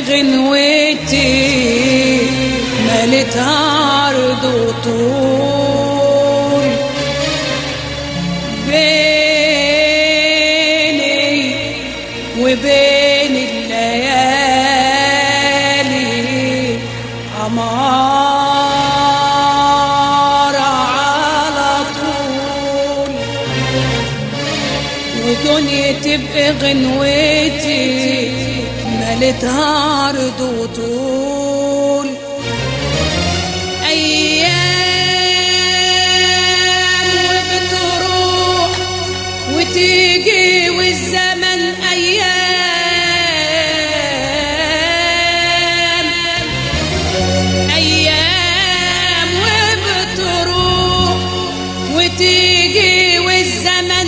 غنوتي مالتها عرض وطول بيني وبين الليالي عمارة على طول ودنيا تبقى غنوتي مالتها عرض وطول أيام وبتروح وتيجي والزمن أيام أيام وبتروح وتيجي والزمن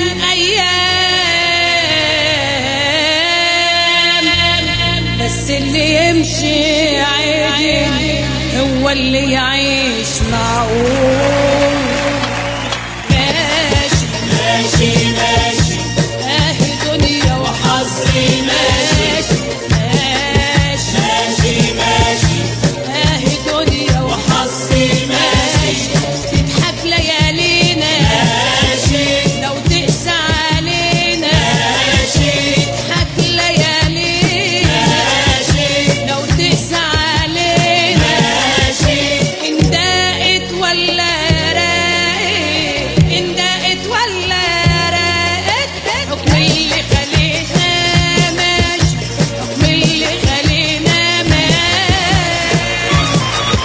أيام بس اللي يمشي عدل هو اللي يعيش معقول ماشي ماشي ماشي اهي دنيا وحظي ماشي ماشي ماشي ماشي اهي دنيا وحظي ماشي تضحك ليالينا ماشي لو تقسى علينا ماشي تضحك ليالينا ماشي لو تقسى علينا ماشي إن دقت ولا راقت إن دقت ولا راقت حكم اللي خلينا ماشي حكم اللي خلينا ماشي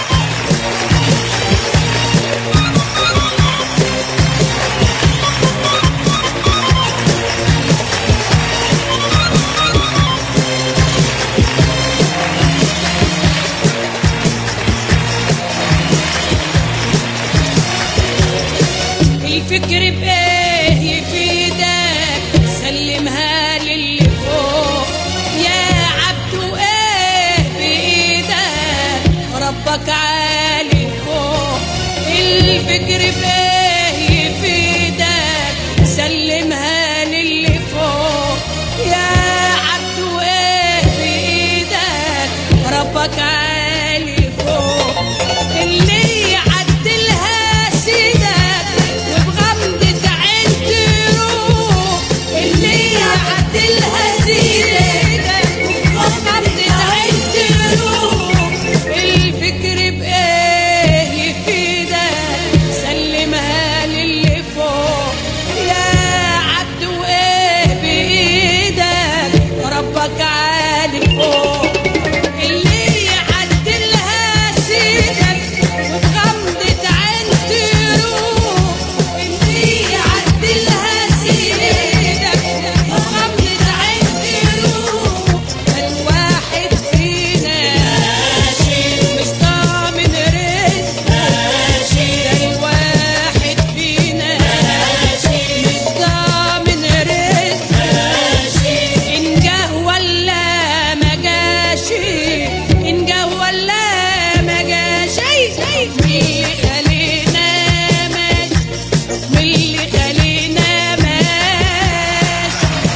الفكر بإيه يفيدك سلمها للي فوق يا عبد إيه بإيدك ربك عالي فوق الفكر بإيه يفيدك سلمها للي فوق يا عبد إيه بإيدك ربك عالي فوق اللي يعدلها سيدك وبغمضة عين تروح اللي يعدلها سيدك وبغمضة عين تروح الفكر بإيه يفيدك سلمها للي فوق يا عبد وإيه بإيدك ربك عالي فوق اللي يعدلها سيدك وبغمضة عين تروح اللي يعدلها سيدك وبغمضة عين تروح الواحد فينا مش ضامن رزق ده الواحد فينا مش ضامن رزق إن جه ولا ما جاش إن جه ولا ما جاش من اللي خلينا ماشي من اللي خلينا ماشي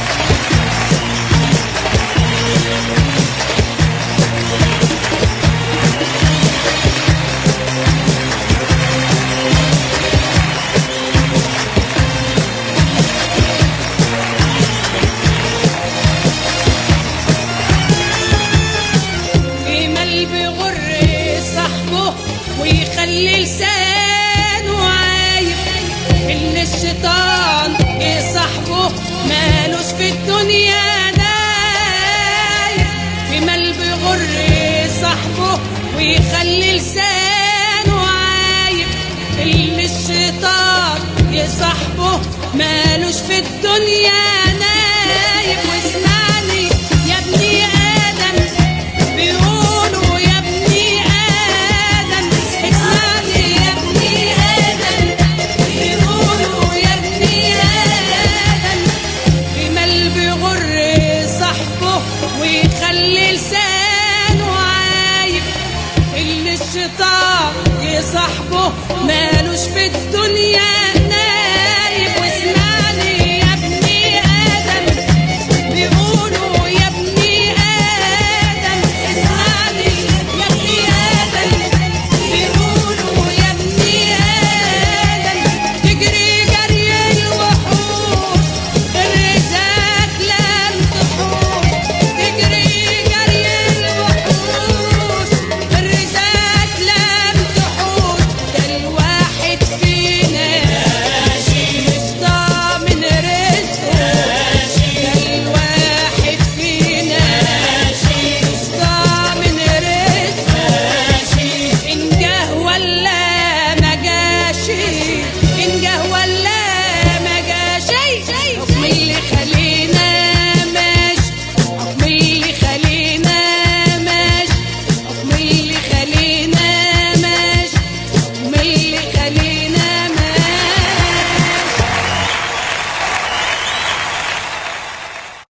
في مال بيغر صاحبه ويخلي لسانه عايب اللي الشيطان صاحبه مالوش في الدنيا نايب في مال بيغر صاحبه ويخلي لسانه عايب اللي الشيطان صاحبه مالوش في الدنيا نايب واسمعني يا ابني ادم بيقولوا يا ابني آدم اسمعني يا ابني آدم بيقولوا يا ابني آدم في مال بيغر صاحبه ويخلي لسانه عايب اللي الشيطان يصاحبه مالوش في الدنيا